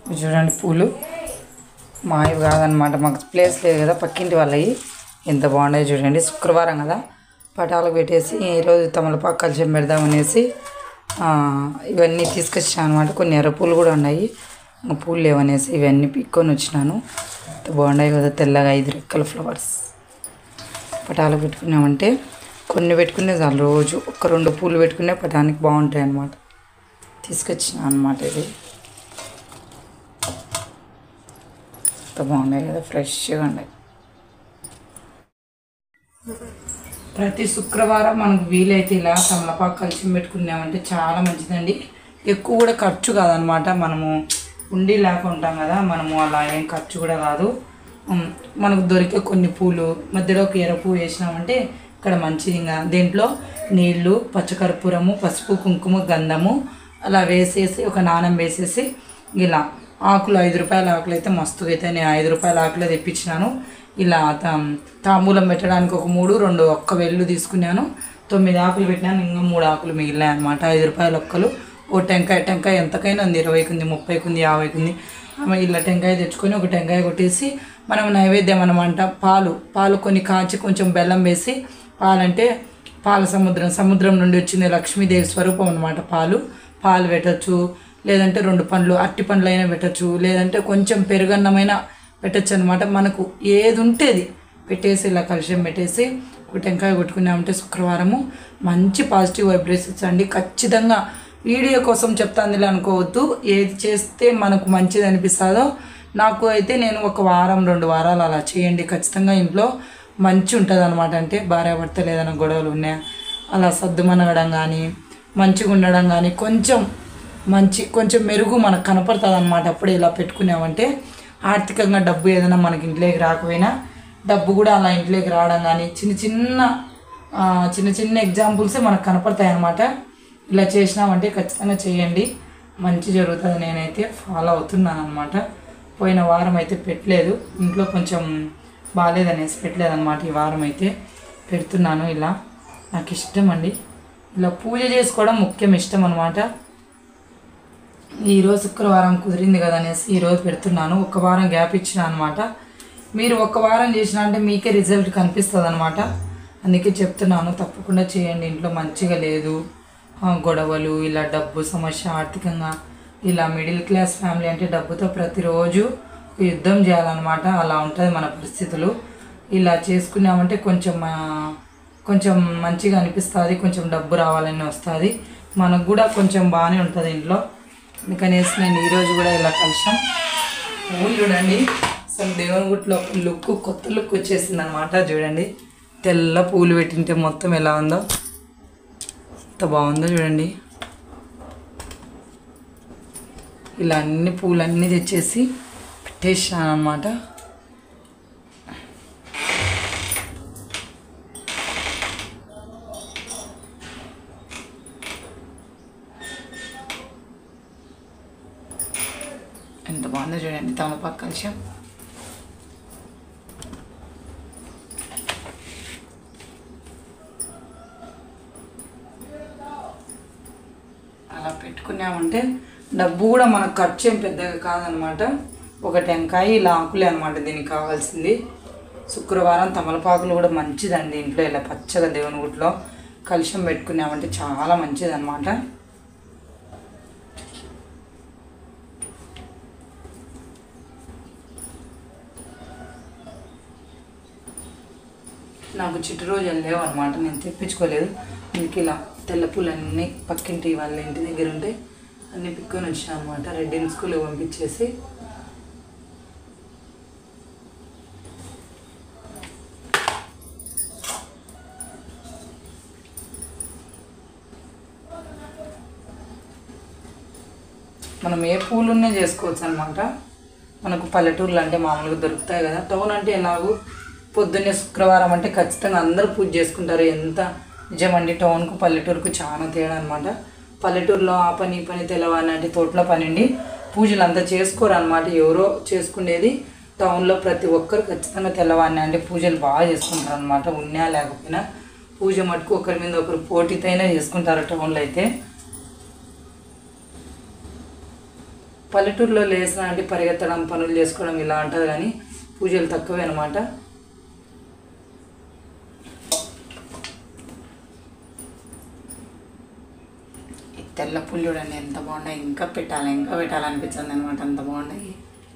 ఇవి చూడండి పూలు మావి కాదనమాట మాకు ప్లేస్ లేదు కదా పక్కింటి వాళ్ళవి ఎంత బాగున్నాయి చూడండి శుక్రవారం కదా పటాలకు పెట్టేసి ఈరోజు తమలపాకు కలిసి పెడదామనేసి ఆ, ఇవన్నీ తీసుకొచ్చాను అనమాట కొన్ని ఎర్ర పూలు కూడా ఉన్నాయి ఇంకా పూలు లేవనేసి ఇవన్నీ పిక్కొని వచ్చినాను ఎంత బాగున్నాయి కదా తెల్లగా ఐదు రెక్కల ఫ్లవర్స్ పటాలకు పెట్టుకున్నామంటే కొన్ని పెట్టుకునే చాలు రోజు ఒక రెండు పూలు పెట్టుకునే పటానికి బాగుంటాయి అన్నమాట తీసుకొచ్చిన అనమాట ఇది ఎంత బాగున్నాయి కదా ఫ్రెష్గా ఉన్నాయి ప్రతి శుక్రవారం మనకు వీలైతే ఇలా తమలపాకు కలిసి పెట్టుకున్నామంటే చాలా మంచిదండి ఎక్కువ కూడా ఖర్చు కాదనమాట మనము ఉండి లేకుంటాం కదా మనము అలా ఏం ఖర్చు కూడా కాదు ఉమ్, మనకు దొరికే కొన్ని పూలు మధ్యలో ఒక ఎర్ర పువ్వు వేసినామంటే ఇక్కడ మంచిది ఇంకా దీంట్లో నీళ్లు పచ్చకర్పూరము పసుపు కుంకుమ గంధము అలా వేసేసి ఒక నాణం వేసేసి ఇలా ఆకులు ఐదు రూపాయల ఆకులు అయితే మస్తుగా అయితే నేను ఐదు రూపాయల ఆకులే తెప్పించినాను ఇలా తా- తాంబూలం పెట్టడానికి ఒక మూడు రెండు ఒక్క వెళ్ళు తీసుకున్నాను తొమ్మిది ఆకులు పెట్టినాను ఇంకా మూడు ఆకులు మిగిలినాయి అనమాట ఐదు రూపాయల ఒక్కలు ఓ టెంకాయ టెంకాయ ఎంతకైనా ఉంది ఇరవైకి ఉంది ముప్పైకి ఉంది యాభైకి ఉంది ఆమె ఇలా టెంకాయ తెచ్చుకొని ఒక టెంకాయ కొట్టేసి మనం నైవేద్యం అనమాట పాలు పాలు కొన్ని కాచి కొంచెం బెల్లం వేసి పాలంటే పాల సముద్రం సముద్రం నుండి వచ్చింది లక్ష్మీదేవి స్వరూపం అనమాట పాలు పాలు పెట్టచ్చు లేదంటే రెండు పండ్లు అట్టి పండ్లు అయినా పెట్టచ్చు లేదంటే కొంచెం పెరుగన్నమైనా పెట్టచ్చు అనమాట మనకు ఏది ఉంటేది పెట్టేసి ఇలా కలుషం పెట్టేసి ఒక టెంకాయ కొట్టుకున్నామంటే శుక్రవారము మంచి పాజిటివ్ వైబ్రేషన్స్ అండి ఖచ్చితంగా వీడియో కోసం చెప్తాందిలే అనుకోవద్దు ఏది చేస్తే మనకు మంచిది అనిపిస్తుందో నాకు అయితే నేను ఒక వారం రెండు వారాలు అలా చేయండి ఖచ్చితంగా ఇంట్లో మంచి ఉంటుంది అనమాట అంటే భార్యాభర్తలు ఏదైనా గొడవలు ఉన్నాయా అలా సర్దుమనగడం కానీ మంచిగా ఉండడం కానీ కొంచెం మంచి కొంచెం మెరుగు మనకు కనపడుతుంది అనమాట అప్పుడే ఇలా పెట్టుకున్నామంటే ఆర్థికంగా డబ్బు ఏదైనా మనకి ఇంట్లోకి రాకపోయినా డబ్బు కూడా అలా ఇంట్లోకి రావడం కానీ చిన్న చిన్న ఆ, చిన్న చిన్న ఎగ్జాంపుల్సే మనకు కనపడతాయి అనమాట ఇలా చేసినామంటే ఖచ్చితంగా చేయండి మంచి జరుగుతుంది నేనైతే ఫాలో అవుతున్నాను అనమాట పోయిన వారం అయితే పెట్టలేదు ఇంట్లో కొంచెం బాగాలేదనేసి పెట్టలేదు అనమాట ఈ వారం అయితే పెడుతున్నాను ఇలా నాకు ఇష్టం అండి ఇలా పూజ చేసుకోవడం ముఖ్యం ఇష్టం అనమాట ఈరోజు శుక్రవారం కుదిరింది కదా అనేసి ఈరోజు పెడుతున్నాను ఒక వారం గ్యాప్ ఇచ్చిన అనమాట మీరు ఒక వారం చేసిన అంటే మీకే రిజల్ట్ కనిపిస్తుంది అనమాట అందుకే చెప్తున్నాను తప్పకుండా చేయండి ఇంట్లో మంచిగా లేదు ఆ, గొడవలు ఇలా డబ్బు సమస్య ఆర్థికంగా ఇలా మిడిల్ క్లాస్ ఫ్యామిలీ అంటే డబ్బుతో ప్రతిరోజు యుద్ధం చేయాలన్నమాట అలా ఉంటుంది మన పరిస్థితులు ఇలా చేసుకున్నామంటే కొంచెం ఆ, కొంచెం మంచిగా అనిపిస్తుంది కొంచెం డబ్బు రావాలని వస్తుంది మనకు కూడా కొంచెం బాగానే ఉంటుంది ఇంట్లో అందుకనేసి నేను ఈరోజు కూడా ఇలా కలిసాం పూలు చూడండి అసలు దేవుని గుట్లో ఒక లుక్ కొత్త లుక్ వచ్చేసింది అనమాట చూడండి తెల్ల పూలు పెట్టింటే మొత్తం ఎలా ఉందో ఎంత బాగుందో చూడండి ఇలా అన్ని పూలన్నీ తెచ్చేసి పెట్టేసాను అనమాట ఎంత బాగుందో చూడండి తమలపాకు కలిసాం అలా పెట్టుకున్నామంటే డబ్బు కూడా మనకు ఖర్చు ఏం పెద్దగా కాదనమాట ఒక టెంకాయ ఇలా ఆకులే అనమాట దీనికి కావాల్సింది శుక్రవారం తమలపాకులు కూడా మంచిదండి ఇంట్లో ఇలా పచ్చగా దేవుని గుట్లో కలుషం పెట్టుకున్నామంటే చాలా మంచిదన్నమాట నాకు చిట్టు రోజులు లేవు అనమాట నేను తెప్పించుకోలేదు అందుకే ఇలా తెల్ల పూలన్నీ పక్కింటి వాళ్ళ ఇంటి దగ్గర ఉంటే అన్నీ పిక్కొని వచ్చాను అనమాట రెడ్డిని స్కూల్కి పంపించేసి మనం ఏ పూలున్నే చేసుకోవచ్చు అనమాట మనకు పల్లెటూర్లు అంటే మామూలుగా దొరుకుతాయి కదా టౌన్ అంటే ఎలాగూ పొద్దున్నే శుక్రవారం అంటే ఖచ్చితంగా అందరూ పూజ చేసుకుంటారు ఎంత నిజమండి టౌన్కు పల్లెటూరుకు చాలా తేడా అనమాట పల్లెటూరులో ఆ పని ఈ పని తెలవాని అంటే తోటలో పని ఉండి పూజలు అంతా చేసుకోరు అనమాట ఎవరో చేసుకునేది టౌన్లో ప్రతి ఒక్కరు ఖచ్చితంగా తెల్లవారిని అంటే పూజలు బాగా చేసుకుంటారు అనమాట ఉన్నా లేకపోయినా పూజ మటుకు ఒకరి మీద ఒకరు పోటీతోనే చేసుకుంటారు టౌన్లో అయితే పల్లెటూరులో లేసిన అంటే పరిగెత్తడం పనులు చేసుకోవడం ఇలా ఉంటుంది కానీ పూజలు తక్కువే అనమాట ఈ తెల్ల పుల్లి చూడండి ఎంత బాగున్నాయి ఇంకా పెట్టాలి ఇంకా పెట్టాలనిపించింది అనమాట అంత బాగున్నాయి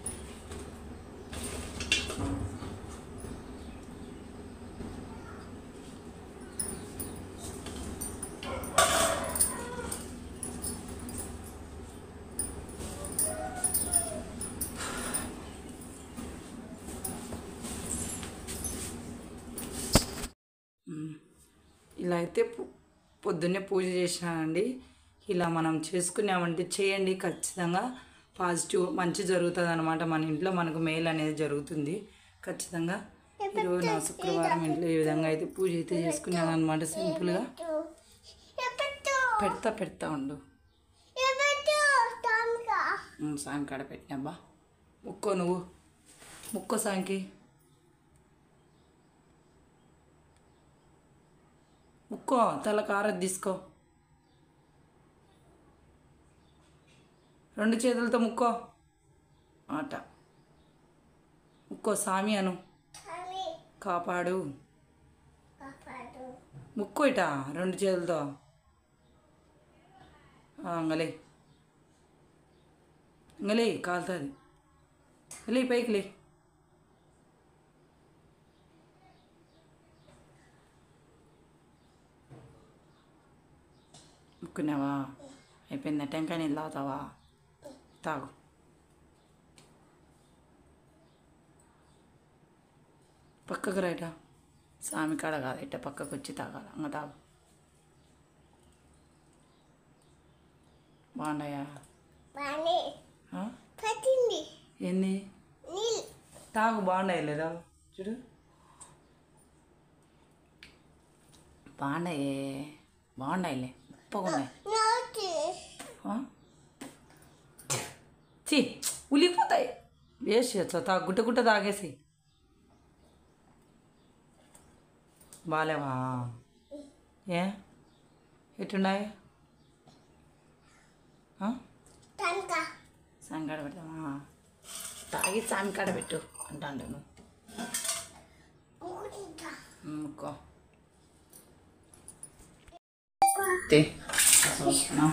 ఇలా అయితే పు- పొద్దున్నే పూజ చేసినానండి ఇలా మనం చేసుకున్నామంటే చేయండి ఖచ్చితంగా పాజిటివ్ మంచి జరుగుతుంది అనమాట మన ఇంట్లో మనకు మేలు అనేది జరుగుతుంది ఖచ్చితంగా ఈరోజు నా శుక్రవారం ఇంట్లో ఈ విధంగా అయితే పూజ అయితే చేసుకున్నాను అనమాట సింపుల్గా పెడతా పెడతా ఉండు ఉమ్, సాయం కాడ పెట్టినాబ్బా ముక్కో నువ్వు ముక్కో సాంకి ముక్కో తల కారది తీసుకో రెండు చేతులతో ముక్కో ఆట ముక్కో సామి అను కాపాడు ముక్కో ఇట రెండు చేతులతో ఆ, అంగలే ఇంగలే కాలుతుంది లే పైకి లే ముక్కున్నావా అయిపోయిందా టెంకాయ నీళ్ళు తాగుతావా తాగు పక్కకు రైటా సామి కాడ కాదు ఇట్ట పక్కకు వచ్చి తాగాల అంగ తాగు బాగున్నాయా ఆ? ఏంది తాగు బాగున్నాయి లేదా చూడు బాగున్నాయే బాగున్నాయిలే ఉప్పగున్నాయి ఆ? చి ఉలిగిపోతాయి వేస్ట్ చేయొచ్చు తా గుట్ట గుట్ట తాగేసి బాలేవా ఏ ఎట్టున్నాయి ఆ? సాంకాడ పెడతామా తాగి సాంకాడ పెట్టు అంటాను నువ్వు ఇంకో తే చూస్తున్నా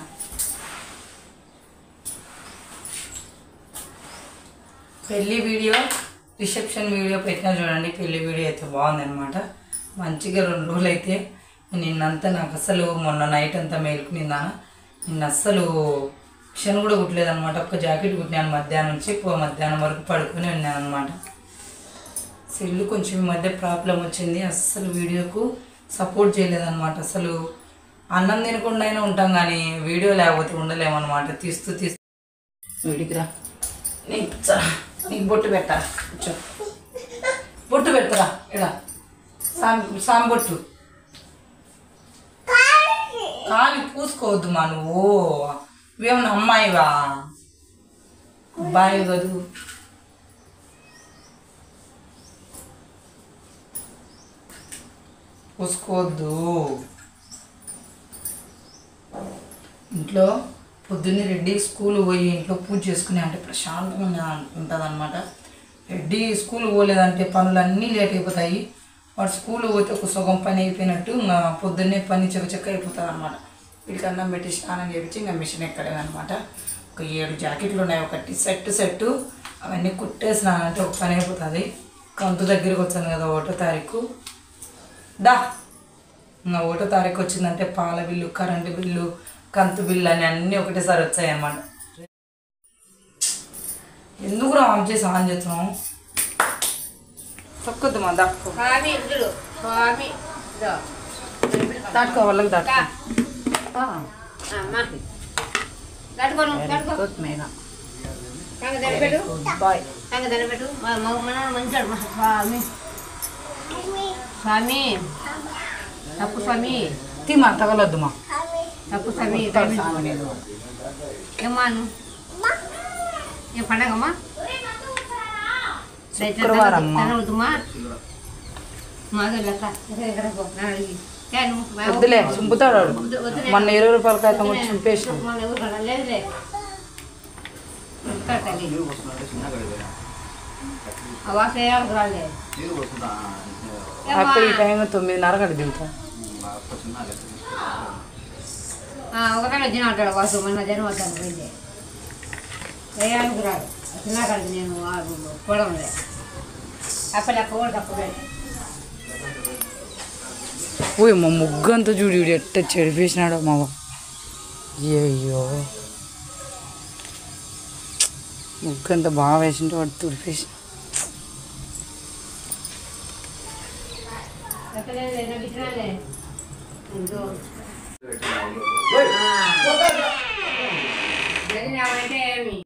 పెళ్ళి వీడియో రిసెప్షన్ వీడియో పెట్టినా చూడండి పెళ్ళి వీడియో అయితే బాగుంది అనమాట మంచిగా రెండు రోజులు అయితే నిన్నంతా నాకు అసలు మొన్న నైట్ అంతా మేలుకునిందా నిన్న అస్సలు మిషన్ కూడా కుట్టలేదు అనమాట ఒక్క జాకెట్ కుట్టినాను మధ్యాహ్నం నుంచి పో మధ్యాహ్నం వరకు పడుకొని ఉన్నాను అనమాట సెల్ కొంచెం ఈ మధ్య ప్రాబ్లం వచ్చింది అస్సలు వీడియోకు సపోర్ట్ చేయలేదన్నమాట అసలు అన్నం తినకుండా అయినా ఉంటాం కానీ వీడియో లేకపోతే ఉండలేమన్నమాట తీస్తూ తీస్తూ వీడికి రా నీకు చ- నీకు బొట్టు పెట్టా కూర్చో బొట్టు పెడతారా ఇలా సాం సాం బొట్టు కాలి పూసుకోవద్దు మా నువ్వు ఇవేమన్నా అమ్మాయివా అబ్బాయి కదూ పూసుకోవద్దు ఇంట్లో పొద్దున్నే రెడ్డి స్కూల్ పోయి ఇంట్లో పూజ చేసుకుని అంటే ప్రశాంతంగా ఉంటుంది అనమాట రెడ్డి స్కూల్ పోలేదంటే పనులన్నీ లేట్ అయిపోతాయి వాడు స్కూల్ పోతే ఒక సగం పని అయిపోయినట్టు ఇంకా పొద్దున్నే పని చకచక్క అయిపోతుంది అనమాట వీళ్ళకి అన్నం పెట్టి స్నానం చేయించి ఇంకా మిషన్ ఎక్కడేదనమాట ఒక ఏడు జాకెట్లు ఉన్నాయి ఒకటి సెట్ సెట్ అవన్నీ కుట్టేసినానంటే ఒక పని అయిపోతుంది కంతు దగ్గరికి వచ్చాను కదా ఒకటో తారీఖు దా ఇంకా ఒకటో తారీఖు వచ్చిందంటే పాల బిల్లు కరెంటు బిల్లు కంతు బిల్లు అని అన్నీ ఒకటేసారి వచ్చాయి అన్నమాట ఎందుకు రా ఆన్ చేసి ఆన్ చేస్తున్నాం తక్కువద్దు మా దాక్కో స్వామి ఇల్లు స్వామి ఇదో. దాటుకో వాళ్ళకి దాటుకో ఆ, అమ్మ తట్టుకోను తట్టుకో కొత్తిమీర సంగ దండపెట్టు బాయ్ సంగ దండపెట్టు మా మగ మనవాడు మంచాడు మా స్వామి స్వామి తప్పు స్వామి తీమా తగలొద్దు మా తప్పు స్వామి ఏమ్మా నువ్వు ఏ పండగమ్మా శుక్రవారం అమ్మా. అవుతుందా మాదో లెక్క ఎక్కడ పో నన్ను అడిగి ఏ నువ్వు మా ఊరు- వద్దులే చింపుతాడు వాడు. వద్దు- వద్దులే. మొన్న ఇరవై రూపాయల కాగితం వచ్చి చింపేసిన మన ఊరు కదా, లేదులే వస్తాడు తల్లి నీళ్ళు పోసుకుంటే చిన్నగా అడిగాను. ఆ వాసన వేయాలి రాలే నీళ్ళు పోసుకుంటా అక్క ఈ టైం తొమ్మిదిన్నర కడ దిగుతా చిన్నగా ఒకవేళ వచ్చిన అంటాడు వాసు మొన్న జనం వద్దాను పోయింది వేయానికి రాడు చిన్న కలిసి నేను కూడలే అప్పలే కూడా తప్పుడు ఓయ్ మా ముగ్గు అంతా చూడు వీడు ఎట్ట చెడిపేసినాడో మావ అయ్యో ముగ్గు అంతా బాగా వేసింటే వాడు తుడిపేసి చెప్పలేదు నాకు ఇచ్చినాలే ఇంకో పెట్టిన జరిగినామంటే ఏమి